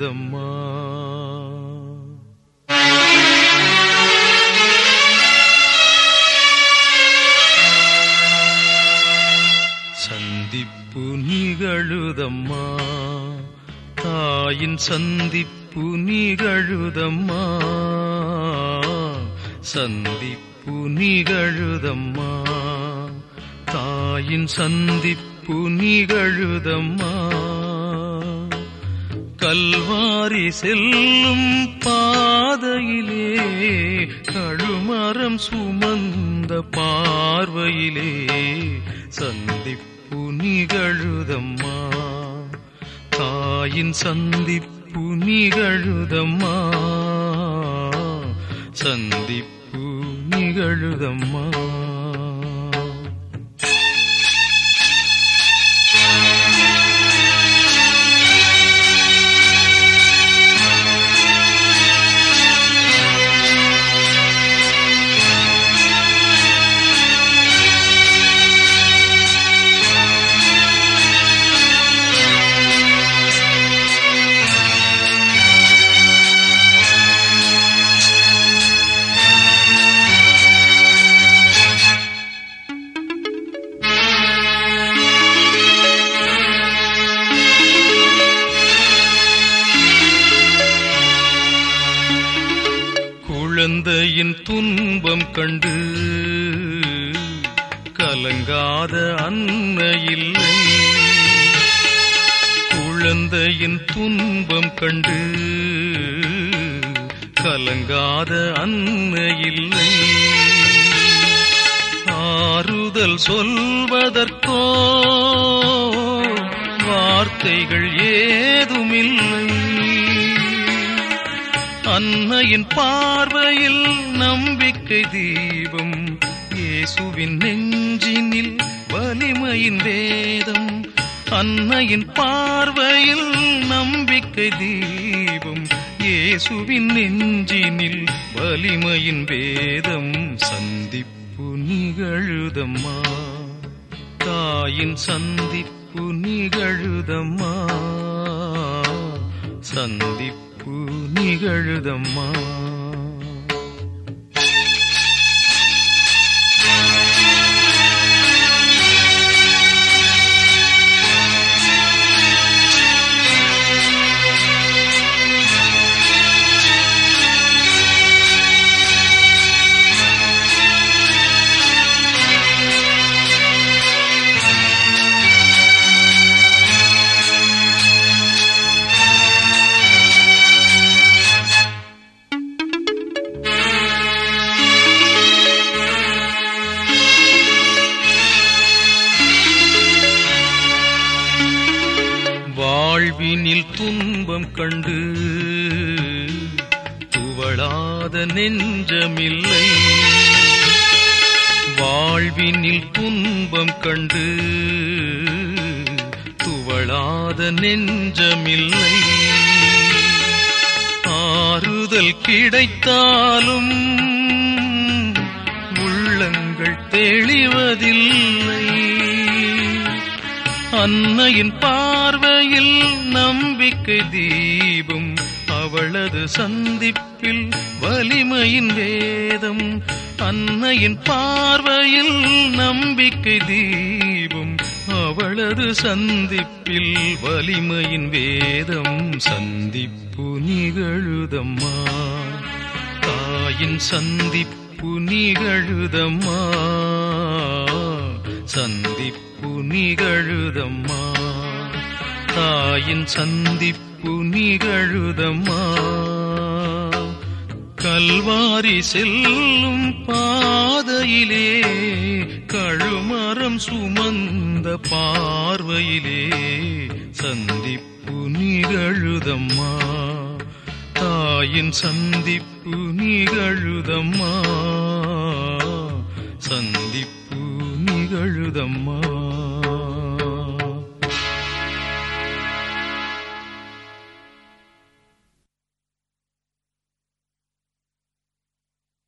நிகழுதம்மா சந்திப்பு நிகழுதம்மா தாயின் சந்திப்பு நிகழுதம்மா சந்திப்பு நிகழுதம்மா தாயின் சந்திப்பு நிகழுதம்மா கல்வாரி செல்லும் பாதையிலே கழுமரம் சுமந்த பார்வையிலே சந்திப்பு நிகழுதம்மா தாயின் சந்திப்பு நிகழுதம்மா சந்திப்பு நிகழுதம்மா குழந்தையின் துன்பம் கண்டு கலங்காத அன்னையில்லை குழந்தையின் துன்பம் கண்டு கலங்காத அன்னையில்லை ஆறுதல் சொல்வதற்கோ வார்த்தைகள் ஏதுமில்லை அன்னையின் பார்வையில் நம்பிக்கை தீபம் இயேசுவின் நெஞ்சினில் வலிமையின் வேதம் அன்னையின் பார்வையில் நம்பிக்கை தீபம் இயேசுவின் நெஞ்சினில் வலிமையின் வேதம் சந்திப்பு நிகழுதம்மா தாயின் சந்திப்பு நிகழுதம்மா சந்திப்பு நிகழுதம்மா வாழ்வினில் துன்பம் கண்டு துவளாத நெஞ்சமில்லை வாழ்வினில் துன்பம் கண்டு துவளாத நெஞ்சமில்லை ஆறுதல் கிடைத்தாலும் உள்ளங்கள் தெளிவதில்லை அன்னையின் பார்வையில் நம்பிக்கை தீபம் அவளது சந்திப்பில் வலிமையின் வேதம் அன்னையின் பார்வையில் நம்பிக்கை தீபம் அவளது சந்திப்பில் வலிமையின் வேதம் சந்திப்பு நிகழுதம்மா தாயின் சந்திப்பு நிகழுதம்மா சந்திப்பு நிகழுதம்மா தாயின் சந்திப்பு நிகழுதம்மா கல்வாரி செல்லும் பாதையிலே கழுமரம் சுமந்த பார்வையிலே சந்திப்பு நிகழுதம்மா தாயின் சந்திப்பு நிகழுதம்மா சந்திப்பு நிகழுதம்மா